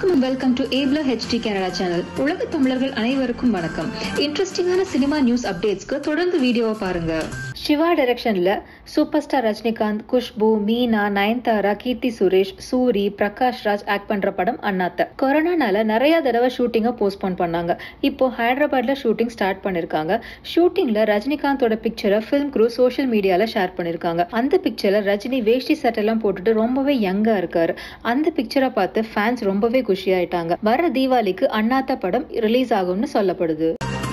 வணக்கம் welcome to ஏப்ல HD Canada channel உலக தமிழர்கள் அனைவருக்கும் வணக்கம் இன்ட்ரெஸ்டிங்கான சினிமா நியூஸ் அப்டேட்ஸ்க்கு தொடர்ந்து வீடியோவை பாருங்க சிவா டைரக்ஷன்ல super star Rajinikanth Khushbu Meena Nayanthara Keerthy Suresh Soori Prakash Raj act பண்ற படம் அண்ணாத்த கொரோனானால நிறைய தடவை ஷூட்டிங்கை போஸ்ட்போன் பண்ணாங்க இப்போ ஹைதராபாத்ல ஷூட்டிங் ஸ்டார்ட் பண்ணிருக்காங்க ஷூட்டிங்ல ரஜினிகாந்தோட பிக்சரை ஃபிலிம் குரூ சோஷியல் மீடியால ஷேர் பண்ணிருக்காங்க அந்த பிக்சர்ல ரஜினி வேஷ்டி சட்டெல்லாம் போட்டுட்டு ரொம்பவே யங்கா இருக்காரு அந்த பிக்சரை பார்த்து ஃபேன்ஸ் ரொம்பவே குஷியாயிட்டாங்க வர தீபாவளிக்கு அண்ணாத்த படம் ரிலீஸ் ஆகும்னு சொல்லப்படுது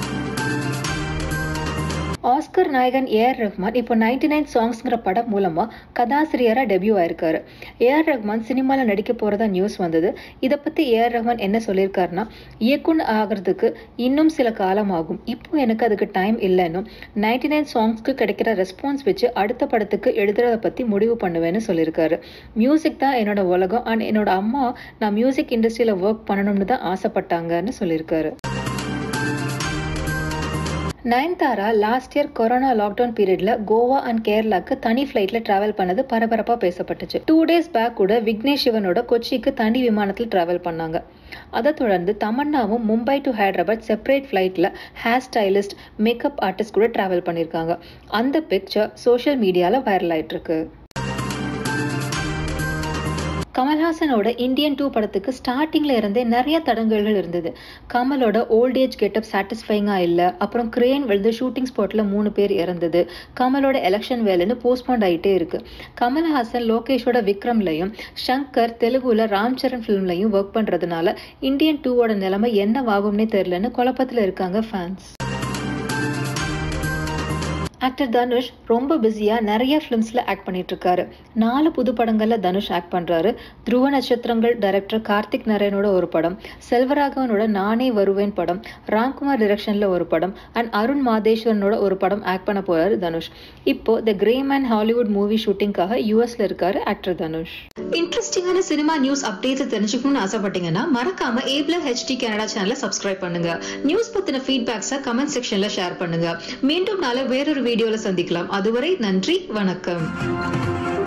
ஆஸ்கர் நாயகன் ஏஆர் ரஹ்மான் இப்போ நைன்டி நைன் சாங்ஸ்ங்கிற படம் மூலமா கதாசிரியரா டெபியூ ஆயிருக்காரு ஏஆர் ரஹ்மான் சினிமால நடிக்க போறதா நியூஸ் வந்தது இதை பத்தி ஏஆர் ரஹ்மான் என்ன சொல்லியிருக்காருன்னா இயக்குனர் ஆகிறதுக்கு இன்னும் சில காலம் ஆகும் இப்போ எனக்கு அதுக்கு டைம் இல்லைன்னும் நைன்டி நைன் சாங்ஸ்க்கு கிடைக்கிற ரெஸ்பான்ஸ் வச்சு அடுத்த படத்துக்கு எழுதுறத பத்தி முடிவு பண்ணுவேன்னு சொல்லியிருக்காரு மியூசிக் தான் என்னோட உலகம் அண்ட் என்னோட அம்மா நான் மியூசிக் இண்டஸ்ட்ரியில ஒர்க் பண்ணணும்னு தான் ஆசைப்பட்டாங்கன்னு சொல்லியிருக்காரு Nayanthara last year corona lockdown பீரியட்ல கோவா அண்ட் கேரளாக்கு தனி ஃபிளைட்ல டிராவல் பண்ணது பரபரப்பா பேசப்பட்டுச்சு டூ டேஸ் பேக் கூட விக்னேஷ் சிவனோட கொச்சிக்கு தனி விமானத்தில் டிராவல் பண்ணாங்க அதை தொடர்ந்து தமன்னாவும் மும்பை டு ஹைதராபாத் செப்பரேட் ஃபிளைட்ல ஹேர் ஸ்டைலிஸ்ட் மேக்கப் ஆர்டிஸ்ட் கூட டிராவல் பண்ணியிருக்காங்க அந்த பிக்சர் சோஷியல் மீடியால வைரல் ஆயிட்டு இருக்கு கமல்ஹாசனோட இந்தியன் டூ படத்துக்கு ஸ்டார்டிங்ல இருந்தே நிறைய தடங்கல்கள் இருந்தது கமலோட ஓல்ட் ஏஜ் கெட்டப் சாட்டிஸ்ஃபைங்கா இல்ல அப்புறம் கிரேன் விழுந்து ஷூட்டிங் ஸ்பாட்ல மூணு பேர் இறந்தது கமலோட எலெக்ஷன் வேலைன்னு போஸ்ட்போன் ஆயிட்டே இருக்கு கமல்ஹாசன் லோகேஷோட விக்ரம்லையும் ஷங்கர் தெலுங்குல ராம் சரண் ஃபிலிம்லையும் ஒர்க் பண்றதுனால இந்தியன் டூவோட நிலைமை என்னவாகும்னே தெரியலன்னு குழப்பத்துல இருக்காங்க ஃபேன்ஸ் ஆக்டர் தனுஷ் ரொம்ப பிஸியா நிறைய ஃபிலிம்ஸ்ல ஆக்ட் பண்ணிட்டு இருக்காரு நாலு புது படங்கள்ல தனுஷ் ஆக்ட் பண்றாரு துருவ நட்சத்திரங்கள் டைரக்டர் கார்த்திக் நரேனோட ஒரு படம் செல்வராகவனோட நானே வருவேன் படம் ராம்குமார் டிரெக்ஷன்ல ஒரு படம் அண்ட் அருண் மாதேஸ்வரனோட ஒரு படம் ஆக்ட் பண்ண போறாரு தனுஷ் இப்போ the Gray man Hollywood movie ஷூட்டிங்காக யூஎஸ்ல இருக்காரு ஆக்டர் தனுஷ் இன்ட்ரெஸ்டிங்கான சினிமா நியூஸ் அப்டேட்ஸ் தெரிஞ்சுக்கணும்னு ஆசைப்பட்டீங்கன்னா மறக்காம ஏப்ல ஹெச்டி கனடா சேனலை சப்ஸ்கிரைப் பண்ணுங்க நியூஸ் பத்தின ஃபீட்பேக்ஸை கமெண்ட் செக்ஷன்ல ஷேர் பண்ணுங்க மீண்டும் நாளை வேறொரு வீடியோல சந்திக்கலாம் அதுவரை நன்றி வணக்கம்